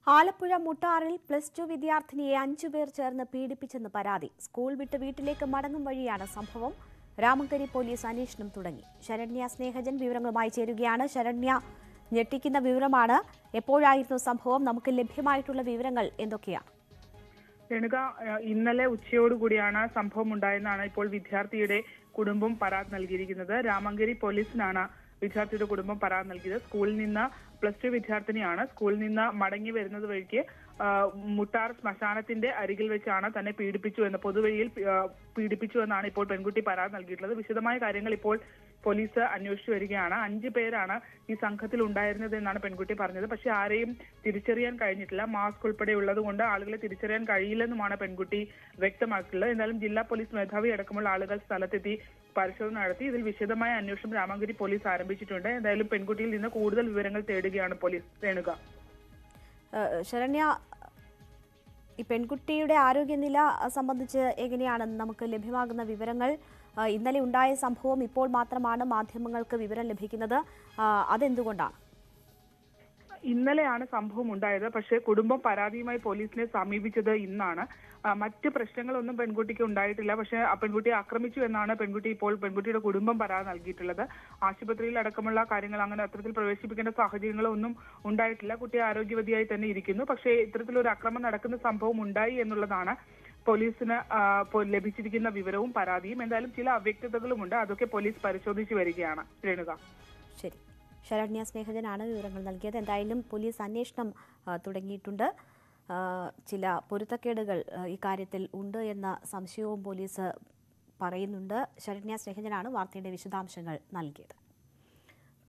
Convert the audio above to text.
ആലപ്പുഴ മുട്ടാറിൽ plus two വിദ്യാർത്ഥിനിയെ അഞ്ചുപേർ ചേർന്ന് പീഡിപ്പിച്ചെന്ന് പരാതി സ്കൂൾ വിട്ട് വീട്ടിലേക്ക് മടങ്ങും വഴിയാണ് സംഭവം രാമങ്കരി പോലീസ് അന്വേഷണം തുടങ്ങി ശരണ്യ സ്നേഹജൻ വിവരങ്ങളുമായി ചേരുകയാണ് ശരണ്യ ഞെട്ടിക്കുന്ന വിവരമാണ് എപ്പോഴായിരുന്നു സംഭവം നമുക്ക് ലഭ്യമായിട്ടുള്ള വിവരങ്ങൾ എന്തൊക്കെയാണ് രേണുക ഏഹ് ഇന്നലെ ഉച്ചയോടുകൂടിയാണ് സംഭവം ഉണ്ടായെന്നാണ് ഇപ്പോൾ വിദ്യാർത്ഥിയുടെ കുടുംബം പരാതി നൽകിയിരിക്കുന്നത് രാമങ്കരി പോലീസിനാണ് വിദ്യാർത്ഥിയുടെ കുടുംബം പരാതി നൽകിയത് സ്കൂളിൽ നിന്ന് പ്ലസ് ടു വിദ്യാർത്ഥിനിയാണ് സ്കൂളിൽ നിന്ന് മടങ്ങി വരുന്നത് വഴിക്ക് ആഹ് മുട്ടാർ ശ്മശാനത്തിന്റെ അരികിൽ വെച്ചാണ് തന്നെ പീഡിപ്പിച്ചു എന്ന് പൊതുവഴിയിൽ പി- ആഹ് പീഡിപ്പിച്ചു എന്നാണ് ഇപ്പോൾ പെൺകുട്ടി പരാതി നൽകിയിട്ടുള്ളത് വിശദമായ കാര്യങ്ങൾ ഇപ്പോൾ പോലീസ് അന്വേഷിച്ചു വരികയാണ് അഞ്ച് പേരാണ് ഈ സംഘത്തിൽ ഉണ്ടായിരുന്നത് എന്നാണ് പെൺകുട്ടി പറഞ്ഞത് പക്ഷെ ആരെയും തിരിച്ചറിയാൻ കഴിഞ്ഞിട്ടില്ല മാസ്ക് ഉൾപ്പെടെ ഉള്ളത് കൊണ്ട് ആളുകളെ തിരിച്ചറിയാൻ കഴിയില്ലെന്നുമാണ് പെൺകുട്ടി വ്യക്തമാക്കിയിട്ടുള്ളത് എന്നാലും ജില്ലാ പോലീസ് മേധാവി അടക്കമുള്ള ആളുകൾ സ്ഥലത്തെത്തി പരിശോധന നടത്തി ഇതിൽ വിശദമായ അന്വേഷണം രാമങ്കരി പോലീസ് ആരംഭിച്ചിട്ടുണ്ട് എന്തായാലും പെൺകുട്ടിയിൽ നിന്ന് കൂടുതൽ വിവരങ്ങൾ തേടുകയാണ് പോലീസ് രേണുക ഏഹ് ശരണ്യ ഈ പെൺകുട്ടിയുടെ ആരോഗ്യനില സംബന്ധിച്ച് എങ്ങനെയാണ് നമുക്ക് ലഭ്യമാകുന്ന വിവരങ്ങൾ ഏഹ് ഇന്നലെ ഉണ്ടായ സംഭവം ഇപ്പോൾ മാത്രമാണ് മാധ്യമങ്ങൾക്ക് വിവരം ലഭിക്കുന്നത് ആഹ് അതെന്തുകൊണ്ടാണ് ഇന്നലെയാണ് സംഭവം ഉണ്ടായത് പക്ഷേ കുടുംബം പരാതിയുമായി പോലീസിനെ സമീപിച്ചത് ഇന്നാണ് ആ, മറ്റ് പ്രശ്നങ്ങളൊന്നും പെൺകുട്ടിക്ക് ഉണ്ടായിട്ടില്ല പക്ഷേ ആ പെൺകുട്ടിയെ ആക്രമിച്ചു എന്നാണ് പെൺകുട്ടി ഇപ്പോൾ പെൺകുട്ടിയുടെ കുടുംബം പരാതി നൽകിയിട്ടുള്ളത് ആശുപത്രിയിൽ അടക്കമുള്ള കാര്യങ്ങൾ അങ്ങനെ അത്തരത്തിൽ പ്രവേശിപ്പിക്കേണ്ട സാഹചര്യങ്ങളൊന്നും ഉണ്ടായിട്ടില്ല കുട്ടി ആരോഗ്യവതിയായി തന്നെ ഇരിക്കുന്നു പക്ഷേ ഇത്തരത്തിലൊരു അക്രമം നടക്കുന്ന സംഭവം ഉണ്ടായി എന്നുള്ളതാണ് പോലീസിന് ആ, പോ- ലഭിച്ചിരിക്കുന്ന വിവരവും പരാതിയും എന്തായാലും ചില അവ്യക്തതകളുമുണ്ട് അതൊക്കെ പോലീസ് പരിശോധിച്ചു വരികയാണ് രേണുക ശരി ശരണ്യ സ്നേഹജനാണ് വിവരങ്ങൾ നൽകിയത് എന്തായാലും പോലീസ് അന്വേഷണം ആ, തുടങ്ങിയിട്ടുണ്ട് ആ, ചില പൊരുത്തക്കേടുകൾ ആ, ഇക്കാര്യത്തിൽ ഉണ്ട് എന്ന സംശയവും പോലീസ് പറയുന്നുണ്ട് ശരണ്യ സ്നേഹജനാണ് വാർത്തയുടെ വിശദാംശങ്ങൾ നൽകിയത്